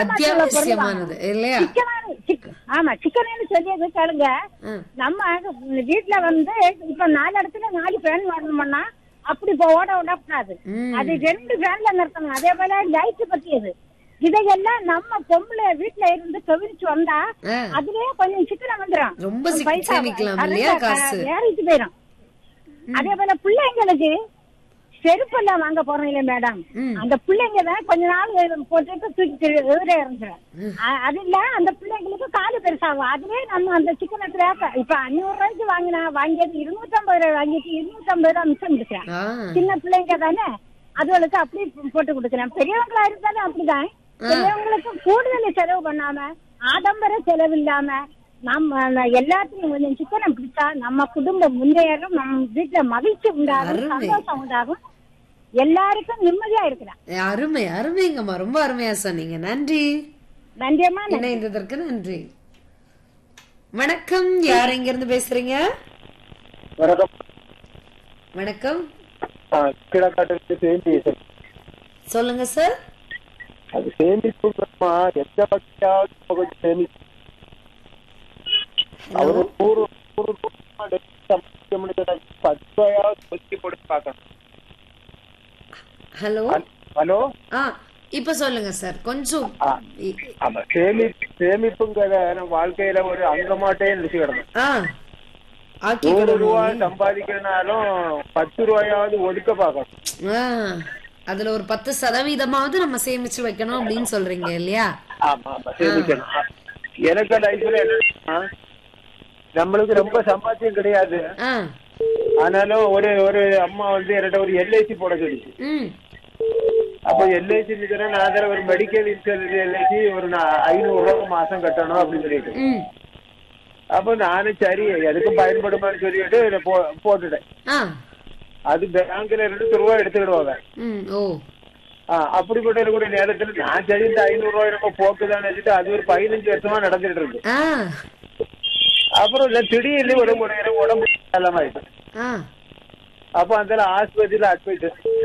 அத்தியாவசியமானது இல்லையா சிக்கனானு சிக்க- ஆமா சிக்கன் சொல்லியது கேளுங்க ஆ. நம்ம வீட்டுல வந்து இப்ப நாலு இடத்துல நாலு ஃபேன் வரணும்னா அப்படி இப்ப ஓட விடக்கூடாது ம். அது ரெண்டு ஃபேன்ல நிறுத்தணும் அதே போல லைட் பத்தியது இதையெல்லாம் நம்ம பொம்பளை வீட்டுல இருந்து கவிரிச்சு வந்தா ஆ. அதுலயே கொஞ்சம் சிக்கனம் வந்துடும் ரொம்ப சிக்க- சேமிக்கலாம் இல்லையா காசு? ஏறிட்டு போயிடும் அதே போல பிள்ளைங்களுக்கு செருப்பு எல்லாம் வாங்க போறோம் இல்ல மேடம் ம். அந்த பிள்ளைங்க தான் கொஞ்ச நாள் போட்டுட்டு தூக்கி எதிரே இருந்துடும் அது இல்ல அந்த பிள்ளைங்களுக்கு காலு பெருசாகும் அதுவே நம்ம அந்த சிக்கனத்துல இப்ப அஞ்சூறு ரூபாய்க்கு வாங்கினா வாங்கியது இருநூத்தம்பது ரூபாய் வாங்கிட்டு இருநூத்தம்பது ரூபாய் மிச்சம் கொடுக்குறேன் ஆ சின்ன பிள்ளைங்க தானே அதுகளுக்கு அப்படி போட்டு கொடுக்குறேன் பெரியவங்களா இருந்தாலும் அப்படிதான் பெரியவங்களுக்கு கூடுதல் செலவு பண்ணாம ஆடம்பர செலவு இல்லாம நம்ம எல்லாத்தையும் கொஞ்சம் சிக்கனம் பிடிச்சா நம்ம குடும்பம் முன்னேறும் நம்ம வீட்டுல மகிழ்ச்சி உண்டாகும் அருமை. சந்தோஷம் உண்டாகும் எல்லாருக்கும் நிம்மதியா இருக்கிறான் அருமை அருமைங்கம்மா ரொம்ப அருமையா சொன்னீங்க நன்றி நன்றியம்மா நன்றி. இணைந்ததற்கு நன்றி வணக்கம் யார் எங்க இருந்து பேசுறீங்க வணக்கம் வணக்கம் கிழக்காட்டு சேமி சொல்லுங்க சார் அது சேமிப்புமா எந்த வகையாவது கொஞ்சம் சேமி ஹலோ அவரு நூறு நூறு ரூபாய் சம்பாதிக்க முடியல பத்து ரூபாயாவது ஒதுக்கி கொடுத்து பார்க்கணும் ஹலோ ஹலோ ஆ இப்ப சொல்லுங்க சார் கொஞ்சம் இ- ஆமா சேமி சேமிப்புங்கிற நம்ம வாழ்க்கையில ஒரு அங்கமாட்டே நினைச்சுக்கிடணும் ஆ நூறு ஆக்கிக்கணும் ரூபாய் சம்பாதிக்கிறனாலும் பத்து ரூபாயாவது ஒதுக்க பார்க்கணும் ஆ அதுல ஒரு பத்து சதவீதமாவது நம்ம சேமிச்சு வைக்கணும் அப்படின்னு சொல்றீங்க இல்லையா ஆமா ஆமா சேமிக்கணும் எனக்கு லைஃப்ல என்னன்னா நம்மளுக்கு ரொம்ப சம்பாத்தியம் கிடையாது ஆ ஆனாலும் ஒரு ஒரு அம்மா வந்து என்கிட்ட ஒரு எல்ஐசி போட சொல்லிச்சு ம் அப்ப எல்ஐசி நான் அதில் ஒரு மெடிக்கல் இன்சூரன்ஸ் எல்ஐசி ஒரு நா- ஐநூறு ரூபாய் மாசம் கட்டணும் அப்படின்னு சொல்லிட்டு ம் அப்ப நானும் சரி எதுக்கும் பயன்படுமான்னு சொல்லிட்டு இதை போ- போட்டுட்டேன் ஆ அது பேங்க்ல இருந்து ரூபா எடுத்துக்கிடுவாங்க ம் ஓ ஆ, அப்படிப்பட்ட ஒரு நேரத்துல நான் சரி இந்த ஐநூறு ரூபாய் நம்ம போக்குதான் நினைச்சிட்டு அது ஒரு பதினஞ்சு வருஷமா நடந்துட்டு இருக்கு ஆ அப்புறம் இல்ல திடீர்னு ஒரு ஒரு நேரம் உடம்பு நலமாயிட்டு ஆ அப்ப அந்த ஆஸ்பத்திரியில அட்மிட்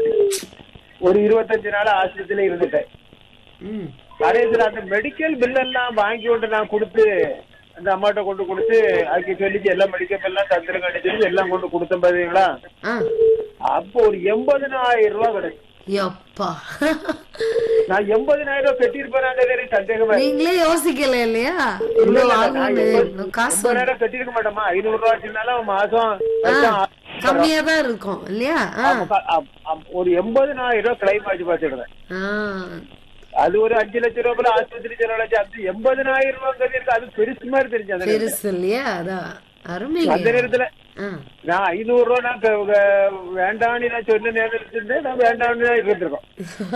ஒரு இருபத்தஞ்சு நாள் ஆஸ்பத்திரியில இருந்துட்டேன் ம் கடைசியில் அந்த மெடிக்கல் பில் எல்லாம் வாங்கி கொண்டு நான் கொடுத்து அந்த அம்மாட்ட கொண்டு கொடுத்து அதுக்கு சொல்லிச்சு எல்லாம் மெடிக்கல் பில் எல்லாம் தந்துருங்க சொல்லி எல்லாம் கொண்டு கொடுத்தேன் பாத்தீங்களா ஆ அப்போ ஒரு எண்பதனாயிரம் ரூபாய் கிடைக்கும் யப்பா நான் எண்பதனாயிரம் ரூபாய் கட்டியிருப்பேன் சந்தேகமா இருக்கு. நீங்களே யோசிக்கல இல்லையா இல்ல, இவ்வளவு இல்ல, நான் ஆகும்னு எண்பது- இவ்வளவு காசு எண்பதாயிரம் கட்டியிருக்க மாட்டோமா ஐநூறு ரூபாய் வச்சிருந்தாலும் மாசம் ஆ, வருஷம் கம்மியா தான் இருக்கும் இல்லையா ஆ ஆமா, க- அப்- அப்- ஒரு எண்பதனாயிரம் ரூபாய் கிளைம் ஆச்சு பாத்துடுறேன் ஆ அது ஒரு அஞ்சு லட்சம் ரூபாய் போல ஆஸ்பத்திரி செலவழிச்சு அது எண்பதனாயிரம் ரூபாய் இருக்கு அது பெருசு மாதிரி தெரிஞ்சு அந்த நேரத்துல. பெருசு இல்லையா அதான் அந்த அருமைங்க நேரத்துல ஆ நான் ஐநூறு ரூபா நான் க- க- வேண்டாம்னு நான் சொன்ன நேரத்துல இருந்தே நான் வேண்டாம்னு தான் இருந்திருக்கோம்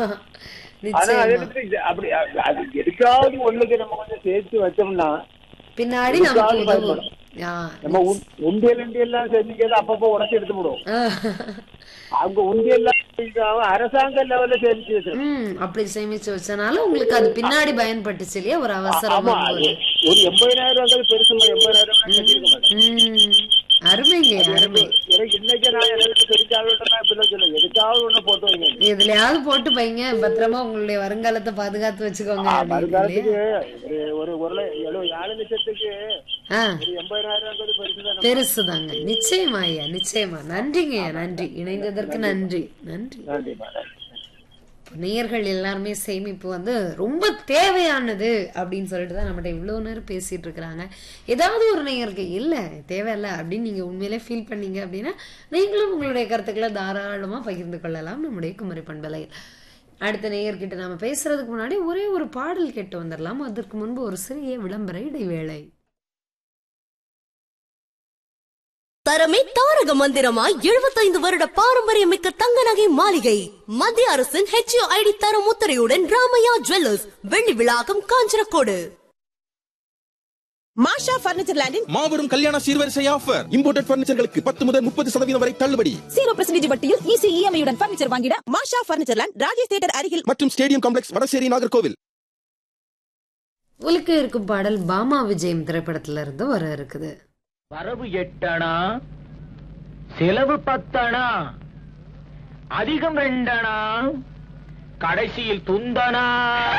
ஆனா அதே நிச்சயமா நேரத்துல இது அப்படி அது- அது எதுக்காவது ஒண்ணுக்கு நம்ம கொஞ்சம் சேர்த்து வச்சோம்னா பின்னாடி நமக்கு எதுக்காவது உதவும் பயன்படும். ஆ. நம்ம உண்- உண்டியல் உண்டியெல்லாம் சேர்த்துக்கிறது அப்பப்போ உடச்சு எடுத்து விடுவோம் ஆ. அவங்க உண்டியெல்லாம் சேர்க்காம அரசாங்க லெவல்ல சேர்த்து வச்சிருக்கோம் ம் அப்படி சேமிச்சு வச்சனால உங்களுக்கு அது பின்னாடி பயன்பட்டுச்சு இல்லையா ஒரு அவசரம் ஆமா அது வரும்போது ஒரு எண்பதாயிரம் ரூபாய் பெருசு எண்பதாயிரம் ரூபாய் கட்டியிருக்க மாட்டேன் ம் அருமைங்க அருமை எனக்கு இன்னைக்கு நான் எனக்கு தெரிஞ்சாலும் நான் இப்ப சொல்லுவேன் எதுக்காவது ஒண்ணு போட்டு வைங்க எதுலயாவது போட்டு பையங்க பத்திரமா உங்களுடைய வருங்காலத்தை பாதுகாத்து வச்சுக்கோங்க அப்படின்னு வருங்காலத்துக்கு இல்லையா? ஒரு ஒரு ஒரு ல- எழுபது ஏழு லட்சத்துக்கு ஆ ஒரு எண்பதாயிரம் ரூபாய் பெருசு தானே பெருசுதாங்க நிச்சயமா ஐயா நிச்சயமா நன்றிங்க ஐயா நன்றி இணைந்ததற்கு நன்றி நன்றி நன்றி மேடம் இப்போ நேயர்கள் எல்லாருமே சேமிப்பு வந்து ரொம்ப தேவையானது அப்படின்னு சொல்லிட்டு தான் நம்மகிட்ட இவ்வளோ நேரம் பேசிட்டு இருக்கிறாங்க ஏதாவது ஒரு நேயருக்கு இல்லை தேவையில்லை அப்படின்னு நீங்கள் உண்மையிலே ஃபீல் பண்ணீங்க அப்படின்னா நீங்களும் உங்களுடைய கருத்துக்களை தாராளமாக பகிர்ந்து கொள்ளலாம் நம்முடைய குமரி பண்பலையில் அடுத்த நேயர்கிட்ட நாம பேசுறதுக்கு முன்னாடி ஒரே ஒரு பாடல் கேட்டு வந்துடலாம் அதற்கு முன்பு ஒரு சிறிய விளம்பர இடைவேளை தரமே தாரக மந்திரமாய் எழுபத்தைந்து வருட பாரம்பரியமிக்க தங்க நகை மாளிகை மத்திய அரசின் ஹெச்ஓ ஐடி தரம் முத்திரையுடன் ராமையா ஜுவல்லர்ஸ் வெள்ளி விழாக்கம் காஞ்சனக்கோடு மாஷா பர்னிச்சர் லேண்டின் மாபெரும் கல்யாண சீர்வரிசை ஆஃபர் இம்போர்ட்டட் பர்னிச்சர்களுக்கு பத்து முதல் முப்பது சதவீதம் வரை தள்ளுபடி ஜீரோ பெர்சன்டேஜ் வட்டியில் ஈஸி இஎம்ஐயுடன் பர்னிச்சர் வாங்கிட Masha furniture land Rajesh theatre அருகில் மற்றும் ஸ்டேடியம் காம்ப்ளெக்ஸ் வடசேரி நாகர்கோவில் உலக இருக்கும் பாடல் பாமா விஜயம் திரைப்படத்துல இருந்து வர இருக்குது வரவு எட்டணா செலவு பத்தணா அதிகம் ரெண்டணா கடைசியில் துந்தனா